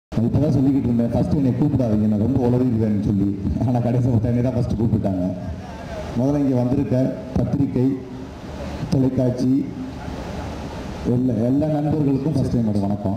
இப்போ தான் சொல்லிக்கிட்டு இருந்தேன் ஃபஸ்ட்டு என்னை கூப்பிடாதீங்க நான் ரொம்ப உளறிடுவேன்னு சொல்லி ஆனால் கடைசி பார்த்தா என்னை தான் ஃபஸ்ட்டு கூப்பிட்டாங்க முதல்ல இங்கே வந்திருக்க பத்திரிக்கை தொலைக்காட்சி எல்லா எல்லா நண்பர்களுக்கும் ஃபஸ்ட்டு என்னோட வணக்கம்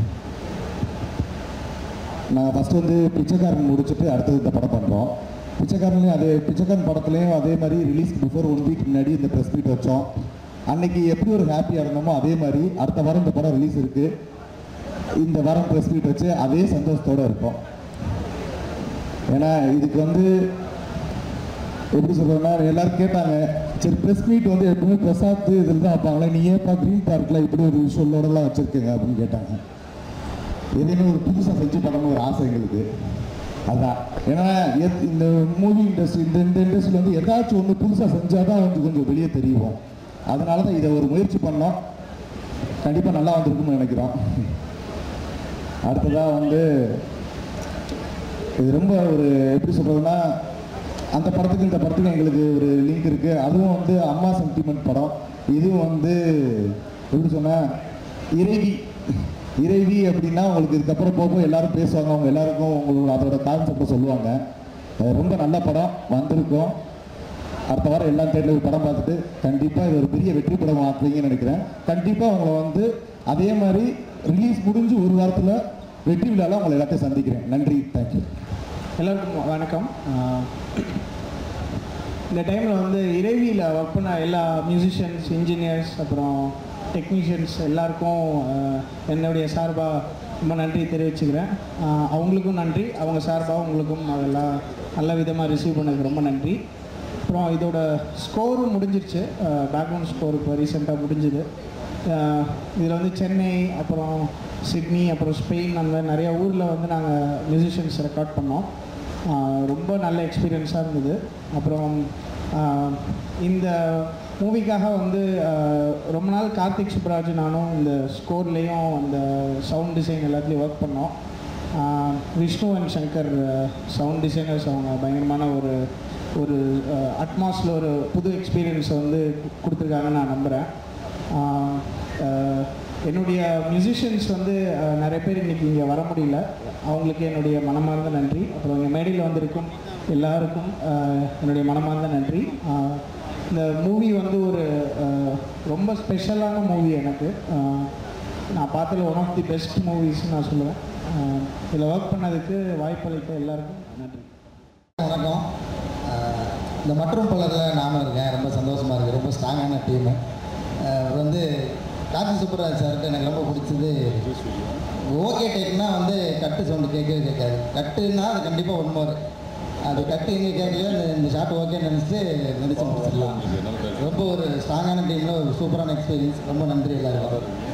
நாங்கள் ஃபஸ்ட்டு வந்து பிச்சைக்காரன் முடிச்சுட்டு அடுத்தது இந்த படம் பண்ணுறோம் பிச்சைக்காரன்லேயும் அதே பிச்சைக்காரன் படத்துலேயும் அதே மாதிரி ரிலீஸ் பிஃபோர் ஒன் வீக் முன்னாடி இந்த ப்ரெஸ் மீட் வச்சோம் அன்னைக்கு எப்படி ஒரு ஹாப்பியாக இருந்தோமோ அதே மாதிரி அடுத்த வாரம் இந்த படம் ரிலீஸ் இருக்குது இந்த வாரம் ப்ரெஸ் மீட் வச்சு அதே சந்தோஷத்தோடு இருப்போம் ஏன்னா இதுக்கு வந்து எப்படி சொல்றதுன்னா எல்லாரும் கேட்டாங்க சரி ப்ரெஸ் மீட் வந்து எப்பவுமே பிரசாத் இதில் தான் வைப்பாங்களே நீ ஏன்ப்பா க்ரீன் பார்க்கில் இப்படி ஒரு சொல்லோடலாம் வச்சுருக்கீங்க அப்படின்னு கேட்டாங்க எதையுமே ஒரு புதுசாக செஞ்சு பண்ணணும் ஒரு ஆசை எங்களுக்கு அதான் ஏன்னா எத்- இந்த மூவி இண்டஸ்ட்ரி இந்த இந்த இண்டஸ்ட்ரியில் வந்து ஏதாச்சும் ஒன்று புதுசாக செஞ்சால் தான் வந்து கொஞ்சம் வெளியே தெரியும் அதனால தான் இதை ஒரு முயற்சி பண்ணோம் கண்டிப்பாக நல்லா வந்திருக்கும்னு நினைக்கிறோம் அடுத்ததாக வந்து இது ரொம்ப ஒரு எப்படி சொல்கிறதுனா அந்த படத்துக்கு இந்த படத்துக்கு எங்களுக்கு ஒரு லிங்க் இருக்குது அதுவும் வந்து அம்மா சென்டிமெண்ட் படம் இதுவும் வந்து எப்படி சொன்னால் இறைவி இறைவி அப்படின்னா உங்களுக்கு இதுக்கப்புறம் போக போக எல்லாரும் பேசுவாங்க அவங்க எல்லாருக்கும் உங்களோட அதோட கான்செப்டை சொல்லுவாங்க அது ரொம்ப நல்ல படம் வந்திருக்கோம் அடுத்த வாரம் எல்லா தேட்டரில் ஒரு படம் பார்த்துட்டு கண்டிப்பாக இது ஒரு பெரிய வெற்றி படம் ஆக்குவீங்கன்னு நினைக்கிறேன் கண்டிப்பாக உங்களை வந்து அதே மாதிரி ரிலீஸ் முடிஞ்சு ஒரு வாரத்தில் வெற்றி விழாவில் உங்களை எல்லாத்தையும் சந்திக்கிறேன் நன்றி தேங்க்யூ எல்லாருக்கும் வணக்கம் ஆஹ் இந்த டைமில் வந்து இறைவியில் ஒர்க் பண்ண எல்லா மியூசிஷியன்ஸ் இன்ஜினியர்ஸ் அப்புறம் டெக்னீஷியன்ஸ் எல்லாருக்கும் ஆஹ் என்னுடைய சார்பாக ரொம்ப நன்றி தெரிவிச்சுக்கிறேன் ஆஹ் அவங்களுக்கும் நன்றி அவங்க சார்பாக உங்களுக்கும் அதெல்லாம் நல்ல விதமாக ரிசீவ் பண்ணதுக்கு ரொம்ப நன்றி அப்புறம் இதோட ஸ்கோரும் முடிஞ்சிருச்சு பேக்ரவுண்ட் ஸ்கோர் இப்போ ரீசெண்டாக முடிஞ்சுது இதில் வந்து சென்னை அப்புறம் சிட்னி அப்புறம் ஸ்பெயின் அந்த மாதிரி நிறைய ஊரில் வந்து நாங்கள் மியூசிஷியன்ஸ் ரெக்கார்ட் பண்ணோம் ஆஹ் ரொம்ப நல்ல எக்ஸ்பீரியன்ஸாக இருந்தது அப்புறம் ஆஹ் இந்த மூவிக்காக வந்து ஆஹ் ரொம்ப நாள் கார்த்திக் சுப்ராஜ் நானும் இந்த ஸ்கோர்லேயும் அந்த சவுண்ட் டிசைன் எல்லாத்துலேயும் ஒர்க் பண்ணோம் ஆஹ் Vishnu and Shankar sound designers அவங்க பயங்கரமான ஒரு ஒரு அட்மாஸில் ஒரு புது எக்ஸ்பீரியன்ஸை வந்து கொடுத்துருக்காங்கன்னு நான் நம்புகிறேன் ஆஹ் ஆஹ் என்னுடைய மியூசிஷியன்ஸ் வந்து ஆஹ் நிறைய பேர் இன்றைக்கி இங்கே வர முடியல அவங்களுக்கு என்னுடைய மனமார்ந்த நன்றி அப்புறம் இங்கே மேடையில் வந்திருக்கும் எல்லாருக்கும் ஆஹ் என்னுடைய மனமார்ந்த நன்றி ஆஹ் இந்த மூவி வந்து ஒரு ஆஹ் ரொம்ப ஸ்பெஷலான மூவி எனக்கு ஆஹ் நான் பார்த்ததில் ஒன் ஆஃப் தி பெஸ்ட் மூவிஸ்னு நான் சொல்லுவேன் ஆஹ் இதில் ஒர்க் பண்ணதுக்கு வாய்ப்பளித்த எல்லாருக்கும் நன்றி வணக்கம் அஹ் இந்த மற்றும் பலரில் நானும் இருக்கேன் ரொம்ப சந்தோஷமாக இருக்குது ரொம்ப ஸ்ட்ராங்கான டீமு வந்து கார்த்தி சுப்பராஜ் சார்கிட்ட எனக்கு ரொம்ப பிடிச்சது ஓகே டேக்னா வந்து கட்டு சவுண்டு கேட்கவே கேட்காது கட்டுன்னா அது கண்டிப்பாக ஒன் மோர் அது கட்டு எங்கே கேட்கலையோ இந்த இந்த ஷாட் ஓகேன்னு நினச்சிட்டு நடிச்சு முடிச்சிடலாம் ரொம்ப ஒரு ஸ்ட்ராங்கான டீமில் ஒரு சூப்பரான எக்ஸ்பீரியன்ஸ் ரொம்ப நன்றி எல்லாருக்கும்